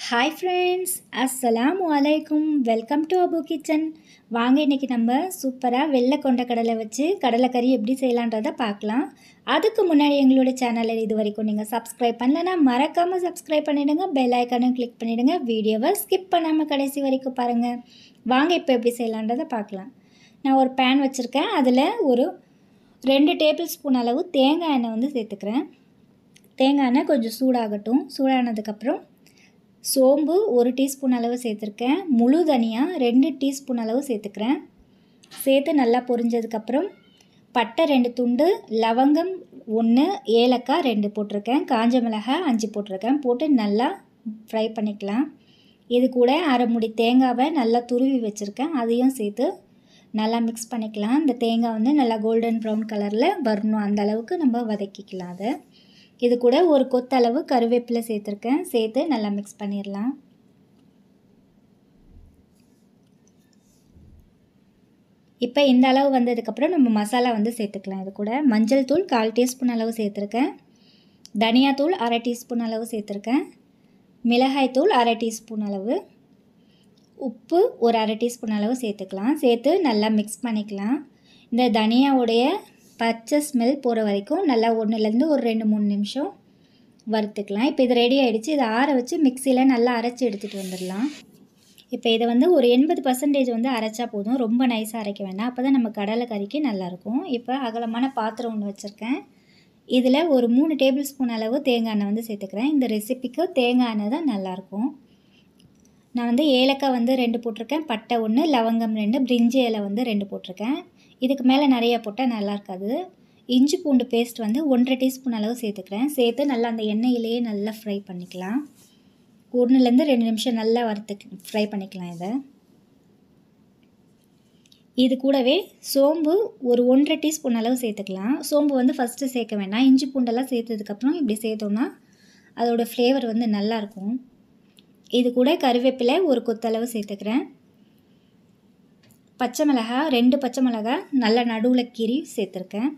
hi friends அஸ்ஸலாமு அலைக்கும் welcome to Abu kitchen வாங்க இன்றைக்கி நம்ம சூப்பராக வெள்ளை கொண்ட கடலை வச்சு கடலைக்கறி எப்படி செய்யலான்றதை பார்க்கலாம் அதுக்கு முன்னாடி எங்களோட சேனலை இது வரைக்கும் நீங்கள் சப்ஸ்கிரைப் பண்ணலன்னா மறக்காமல் சப்ஸ்கிரைப் பண்ணிவிடுங்க பெல் ஐக்கானும் கிளிக் பண்ணிவிடுங்க வீடியோவை ஸ்கிப் பண்ணாமல் கடைசி வரைக்கும் பாருங்கள் வாங்க இப்போ எப்படி செய்யலான்றதை பார்க்கலாம் நான் ஒரு பேன் வச்சுருக்கேன் அதில் ஒரு ரெண்டு டேபிள் ஸ்பூன் அளவு தேங்காய் எண்ணெய் வந்து சேர்த்துக்கிறேன் தேங்காய் எண்ணெய் கொஞ்சம் சூடாகட்டும் சூடானதுக்கப்புறம் சோம்பு ஒரு டீஸ்பூன் அளவு சேர்த்துருக்கேன் முழு தனியாக ரெண்டு டீஸ்பூன் அளவு சேர்த்துக்கிறேன் சேர்த்து நல்லா பொரிஞ்சதுக்கப்புறம் பட்டை ரெண்டு துண்டு லவங்கம் ஒன்று ஏலக்காய் ரெண்டு போட்டிருக்கேன் காஞ்ச மிளகாய் அஞ்சு போட்டிருக்கேன் போட்டு நல்லா ஃப்ரை பண்ணிக்கலாம் இது கூட அரை முடி தேங்காவை நல்லா துருவி வச்சுருக்கேன் அதையும் சேர்த்து நல்லா மிக்ஸ் பண்ணிக்கலாம் இந்த தேங்காய் வந்து நல்லா கோல்டன் ப்ரௌன் கலரில் வரணும் அந்த அளவுக்கு நம்ம வதக்கிக்கலாம் அதை இது கூட ஒரு கொத்தளவு கருவேப்பிலை சேர்த்துருக்கேன் சேர்த்து நல்லா மிக்ஸ் பண்ணிடலாம் இப்போ இந்த அளவு வந்ததுக்கப்புறம் நம்ம மசாலா வந்து சேர்த்துக்கலாம் இது கூட மஞ்சள் தூள் கால் டீஸ்பூன் அளவு சேர்த்துருக்கேன் தனியாத்தூள் அரை டீஸ்பூன் அளவு சேர்த்துருக்கேன் மிளகாய் தூள் அரை டீஸ்பூன் அளவு உப்பு ஒரு அரை டீஸ்பூன் அளவு சேர்த்துக்கலாம் சேர்த்து நல்லா மிக்ஸ் பண்ணிக்கலாம் இந்த தனியாவுடைய பச்சை ஸ்மெல் போகிற வரைக்கும் நல்லா ஒன்றுலேருந்து ஒரு ரெண்டு மூணு நிமிஷம் வறுத்துக்கலாம் இப்போ இது ரெடி ஆகிடுச்சு இதை ஆற வச்சு மிக்சியில் நல்லா அரைச்சி எடுத்துகிட்டு வந்துடலாம் இப்போ இதை வந்து ஒரு எண்பது பர்சன்டேஜ் வந்து அரைச்சா போதும் ரொம்ப நைஸாக அரைக்க வேண்டாம் அப்போ தான் நம்ம கடலை கறிக்கு நல்லாயிருக்கும் இப்போ அகலமான பாத்திரம் ஒன்று வச்சுருக்கேன் இதில் ஒரு மூணு டேபிள் ஸ்பூன் அளவு தேங்காய் எண்ணெய் வந்து சேர்த்துக்கிறேன் இந்த ரெசிபிக்கு தேங்காய் எண்ணெய் தான் நல்லாயிருக்கும் நான் வந்து ஏலக்காய் வந்து ரெண்டு போட்டிருக்கேன் பட்டை ஒன்று லவங்கம் ரெண்டு பிரிஞ்சி இலை வந்து ரெண்டு போட்டிருக்கேன் இதுக்கு மேலே நிறையா போட்டால் நல்லா இருக்காது இஞ்சி பூண்டு பேஸ்ட் வந்து ஒன்றரை டீஸ்பூன் அளவு சேர்த்துக்கிறேன் சேர்த்து நல்லா அந்த எண்ணெயிலேயே நல்லா ஃப்ரை பண்ணிக்கலாம் ஒன்றுலேருந்து ரெண்டு நிமிஷம் நல்லா வறுத்து ஃப்ரை பண்ணிக்கலாம் இதை இது கூடவே சோம்பு ஒரு ஒன்றரை டீஸ்பூன் அளவு சேர்த்துக்கலாம் சோம்பு வந்து ஃபஸ்ட்டு சேர்க்க வேண்டாம் இஞ்சி பூண்டெல்லாம் சேர்த்ததுக்கப்புறம் இப்படி சேர்த்தோன்னா அதோடய ஃப்ளேவர் வந்து நல்லாயிருக்கும் இது கூட கருவேப்பிலை ஒரு கொத்தளவு சேர்த்துக்கிறேன் பச்சை மிளகாய் ரெண்டு பச்சை மிளகாய் நல்லா நடுவில் கீரி சேர்த்துருக்கேன்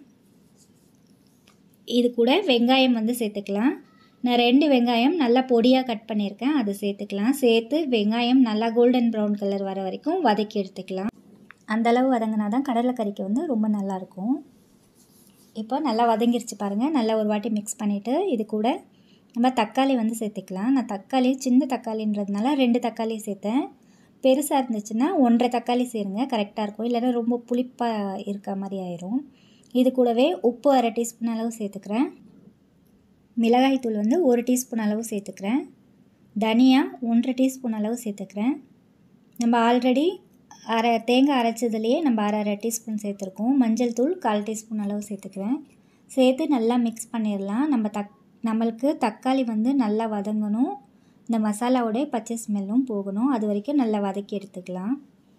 இது கூட வெங்காயம் வந்து சேர்த்துக்கலாம் நான் ரெண்டு வெங்காயம் நல்லா பொடியாக கட் பண்ணியிருக்கேன் அதை சேர்த்துக்கலாம் சேர்த்து வெங்காயம் நல்லா கோல்டன் ப்ரௌன் கலர் வர வரைக்கும் வதக்கி எடுத்துக்கலாம் அந்தளவு வதங்கினா தான் கடலைக்கறிக்கு வந்து ரொம்ப நல்லாயிருக்கும் இப்போ நல்லா வதங்கிருச்சு பாருங்கள் நல்லா ஒரு வாட்டி மிக்ஸ் பண்ணிவிட்டு இது கூட நம்ம தக்காளி வந்து சேர்த்துக்கலாம் நான் தக்காளி சின்ன தக்காளின்றதுனால ரெண்டு தக்காளி சேர்த்தேன் பெருசாக இருந்துச்சுன்னா ஒன்றரை தக்காளி சேருங்க கரெக்டாக இருக்கும் இல்லைன்னா ரொம்ப புளிப்பாக இருக்க மாதிரி ஆயிரும் இது கூடவே உப்பு அரை டீஸ்பூன் அளவு சேர்த்துக்கிறேன் மிளகாய் தூள் வந்து ஒரு டீஸ்பூன் அளவு சேர்த்துக்கிறேன் தனியா ஒன்றரை டீஸ்பூன் அளவு சேர்த்துக்கிறேன் நம்ம ஆல்ரெடி அரை தேங்காய் அரைச்சதுலேயே நம்ம அரை அரை டீஸ்பூன் சேர்த்துருக்கோம் மஞ்சள் தூள் கால் டீஸ்பூன் அளவு சேர்த்துக்கிறேன் சேர்த்து நல்லா மிக்ஸ் பண்ணிடலாம் நம்ம தக் நம்மளுக்கு தக்காளி வந்து நல்லா வதங்கணும் இந்த மசாலாவோடைய பச்சை ஸ்மெல்லும் போகணும் அது வரைக்கும் நல்லா வதக்கி எடுத்துக்கலாம்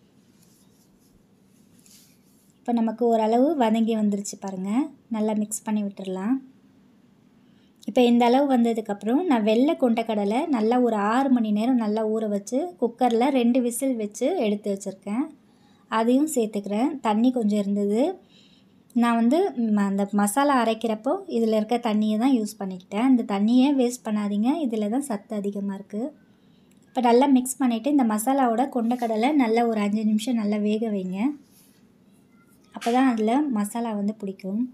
இப்போ நமக்கு ஓரளவு வதங்கி வந்துருச்சு பாருங்கள் நல்லா மிக்ஸ் பண்ணி விட்டுடலாம் இப்போ இந்த அளவு வந்ததுக்கப்புறம் நான் வெள்ளை கொண்டக்கடலை நல்லா ஒரு ஆறு மணி நேரம் நல்லா ஊற வச்சு குக்கரில் ரெண்டு விசில் வச்சு எடுத்து வச்சுருக்கேன் அதையும் சேர்த்துக்கிறேன் தண்ணி கொஞ்சம் இருந்தது நான் வந்து அந்த மசாலா அரைக்கிறப்போ இதில் இருக்க தண்ணியை தான் யூஸ் பண்ணிக்கிட்டேன் இந்த தண்ணியை வேஸ்ட் பண்ணாதீங்க இதில் தான் சத்து அதிகமாக இருக்குது இப்போ நல்லா மிக்ஸ் பண்ணிவிட்டு இந்த மசாலாவோட கொண்டக்கடலை நல்லா ஒரு அஞ்சு நிமிஷம் நல்லா வேக வைங்க அப்போ தான் அதில் மசாலா வந்து பிடிக்கும்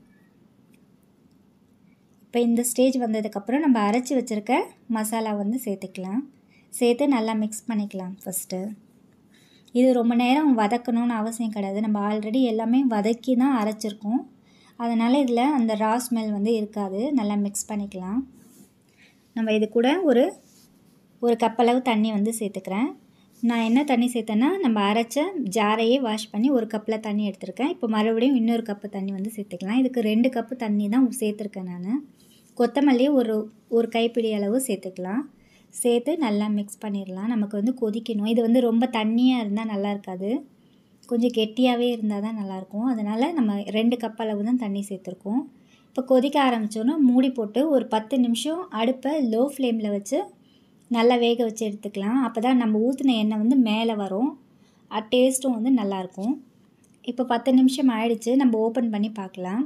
இப்போ இந்த ஸ்டேஜ் வந்ததுக்கப்புறம் நம்ம அரைச்சி வச்சுருக்க மசாலா வந்து சேர்த்துக்கலாம் சேர்த்து நல்லா மிக்ஸ் பண்ணிக்கலாம் ஃபஸ்ட்டு இது ரொம்ப நேரம் வதக்கணும்னு அவசியம் கிடையாது நம்ம ஆல்ரெடி எல்லாமே வதக்கி தான் அரைச்சிருக்கோம் அதனால் இதில் அந்த ரா ஸ்மெல் வந்து இருக்காது நல்லா மிக்ஸ் பண்ணிக்கலாம் நம்ம இது கூட ஒரு ஒரு கப்பளவு தண்ணி வந்து சேர்த்துக்கிறேன் நான் என்ன தண்ணி சேர்த்தேன்னா நம்ம அரைச்ச ஜாரையே வாஷ் பண்ணி ஒரு கப்பில் தண்ணி எடுத்திருக்கேன் இப்போ மறுபடியும் இன்னொரு கப்பு தண்ணி வந்து சேர்த்துக்கலாம் இதுக்கு ரெண்டு கப்பு தண்ணி தான் சேர்த்துருக்கேன் நான் கொத்தமல்லி ஒரு ஒரு கைப்பிடி அளவு சேர்த்துக்கலாம் சேர்த்து நல்லா மிக்ஸ் பண்ணிடலாம் நமக்கு வந்து கொதிக்கணும் இது வந்து ரொம்ப தண்ணியாக இருந்தால் நல்லா இருக்காது கொஞ்சம் கெட்டியாகவே இருந்தால் தான் நல்லாயிருக்கும் அதனால் நம்ம ரெண்டு கப் அளவு தான் தண்ணி சேர்த்துருக்கோம் இப்போ கொதிக்க ஆரம்பித்தோன்னா மூடி போட்டு ஒரு பத்து நிமிஷம் அடுப்பை லோ ஃப்ளேமில் வச்சு நல்லா வேக வச்சு எடுத்துக்கலாம் அப்போ தான் நம்ம ஊற்றின எண்ணெய் வந்து மேலே வரும் டேஸ்ட்டும் வந்து நல்லாயிருக்கும் இப்போ பத்து நிமிஷம் ஆயிடுச்சு நம்ம ஓப்பன் பண்ணி பார்க்கலாம்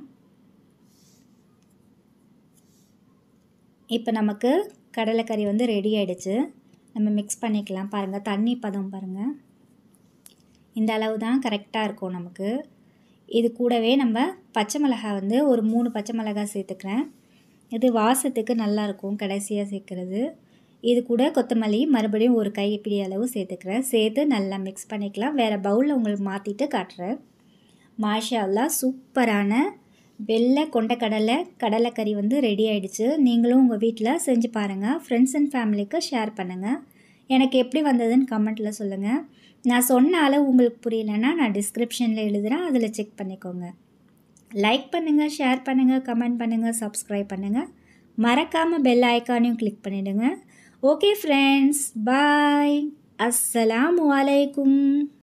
இப்போ நமக்கு கடலைக்கறி வந்து ரெடி ஆகிடுச்சு நம்ம மிக்ஸ் பண்ணிக்கலாம் பாருங்கள் தண்ணி பதம் பாருங்கள் இந்த அளவு தான் கரெக்டாக இருக்கும் நமக்கு இது கூடவே நம்ம பச்சை மிளகாய் வந்து ஒரு மூணு பச்சை மிளகாய் சேர்த்துக்கிறேன் இது வாசத்துக்கு நல்லாயிருக்கும் கடைசியாக சேர்க்குறது இது கூட கொத்தமல்லி மறுபடியும் ஒரு கைப்பிடி அளவு சேர்த்துக்கிறேன் சேர்த்து நல்லா மிக்ஸ் பண்ணிக்கலாம் வேறு பவுலில் உங்களுக்கு மாற்றிட்டு காட்டுறேன் மாஷால்லா சூப்பரான வெள்ளை கொண்டக்கடலை கடலைக்கறி வந்து ரெடி ஆகிடுச்சு நீங்களும் உங்கள் வீட்டில் செஞ்சு பாருங்கள் ஃப்ரெண்ட்ஸ் அண்ட் ஃபேமிலிக்கு ஷேர் பண்ணுங்கள் எனக்கு எப்படி வந்ததுன்னு கமெண்ட்டில் சொல்லுங்கள் நான் சொன்ன அளவு உங்களுக்கு புரியலன்னா நான் டிஸ்கிரிப்ஷனில் எழுதுகிறேன் அதில் செக் பண்ணிக்கோங்க லைக் பண்ணுங்கள் ஷேர் பண்ணுங்கள் கமெண்ட் பண்ணுங்கள் சப்ஸ்கிரைப் பண்ணுங்கள் மறக்காமல் பெல் ஐக்கானையும் கிளிக் பண்ணிவிடுங்க ஓகே ஃப்ரெண்ட்ஸ் பாய் அஸ்ஸலாமு அலைக்கும்